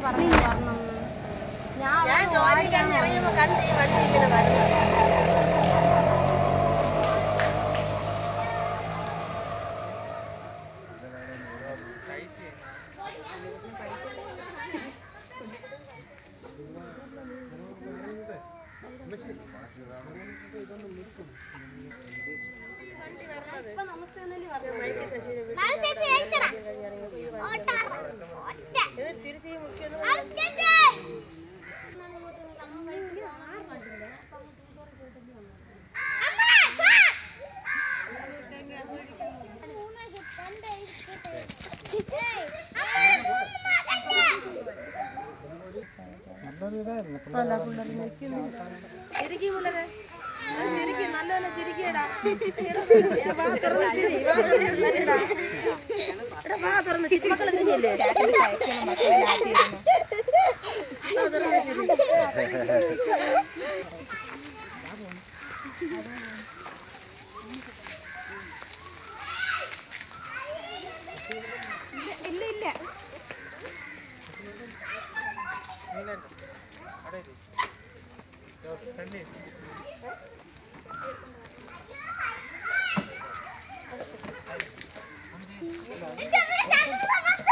പറഞ്ഞു പറഞ്ഞു ഞാൻ ഞാൻ ജോലി കഴിഞ്ഞ് ഇറങ്ങിയപ്പോ കണ്ട് ഈ വണ്ടി ഇങ്ങനെ വരുന്നത് ഇപ്പൊ നമസ്തേ എന്നല്ലേ പറഞ്ഞു മൈക്ക് ശശിയുടെ നാളെ ചേച്ചി ജയിച്ചടാ. ഓട്ട. ഓട്ട. ഇത് തിരിച്ച് ഈ മുഖ്യൊന്നും നാളെ ചേച്ചി. അമ്മ, വാ. മൂന്ന് കിട്ടണ്ടേ, ഇരിക്കട്ടെ. ഏയ്, അമ്മ, മൂന്ന് നോക്കണ്ട. ചിരിക്കും പിള്ളേരെ അത് ചിരിക്കും നല്ലപോലെ ചിരിക്കടാ വാ തുറന്ന് ചിരി വാ തുറന്ന് ചിരിടാ എടാ വാ തുറന്ന് ചിരി മക്കളെ കുഞ്ഞില്ലേ വാ തുറന്ന് ചിരി എന്റെ അമ്മ ചാക്കിൽ വന്നത്.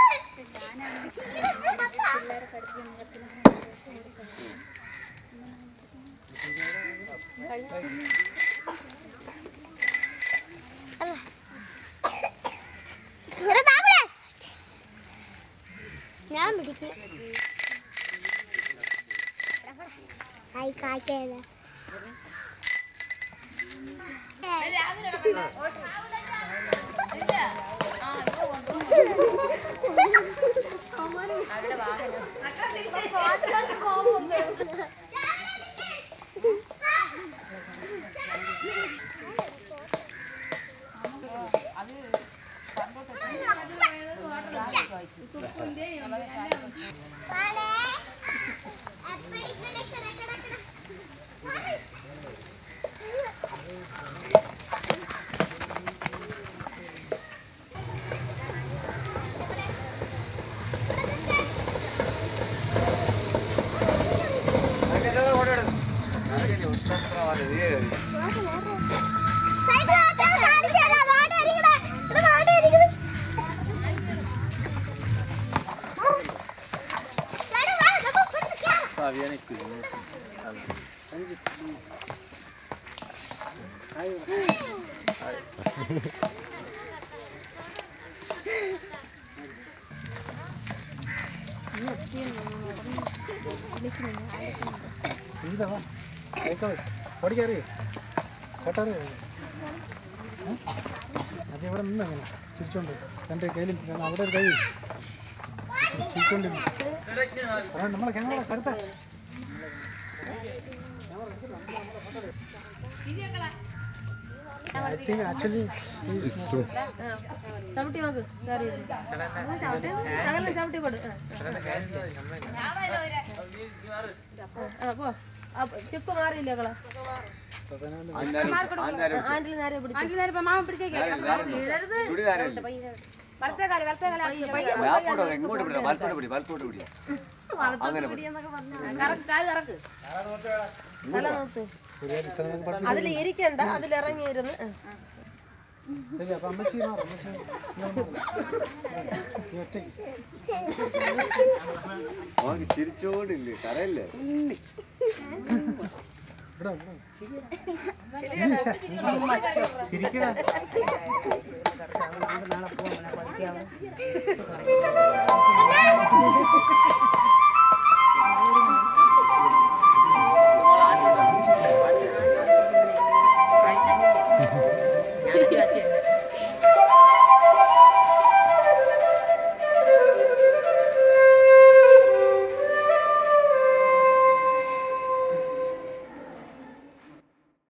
ഇവിടെ താമര. ഞാൻ പിടിക്കും ആയി കാക്കേതാ സൈക്കിൾ ഓടിച്ചാൽ കാണിച്ചു തരാം. വാടി അരികടെ. ഇവിടെ വാടി അരികടെ. ചേട്ടാ, വാ, നമുക്ക് ഇവിടുന്ന് കേറാം. ഓടിക്കറി ചേട്ടാറി അത് ഇവിടെ നിന്ന് അങ്ങനെ ചിരിച്ചോണ്ട് എൻ്റെ കയ്യിലും കാരണം അവിടെ ഒരു കൈ ചിരിച്ചോണ്ടിരുന്നു അതാണ് നമ്മളെ ക്യാമറ സ്ഥലത്തെ I think actually he is not- ചവിട്ടി നോക്ക് കയറി ശകലം ചവിട്ടി കൊടു ആ പോ ആ, ചെക്ക് മാറിയില്ലേ കള ആന്റിൽ നേരെ പിടിച്ചു മാമ പിടിച്ചേക്ക് വലത്തെ കാല് വലത്തെ കാല് എങ്ങോട്ട് പിടിക്കാം വലത്തോട്ട് പിടി വലത്തോട്ട് പിടി അങ്ങനെ പിടി കറക്ക് കാല് കറക്ക് തല നോക്ക് അതിൽ ഇരിക്കണ്ട അതിൽ ഇറങ്ങിയിരുന്ന് ശരി അപ്പൊ അമ്മച്ചി മാറും അമ്മച്ചി ഈ ഒറ്റയ്ക്ക് അവർക്ക് ചിരിച്ചോണ്ടില്ലേ കരയല്ലേ ഇവിടെ ഇവിടെ ചിരിക്കടാ ആ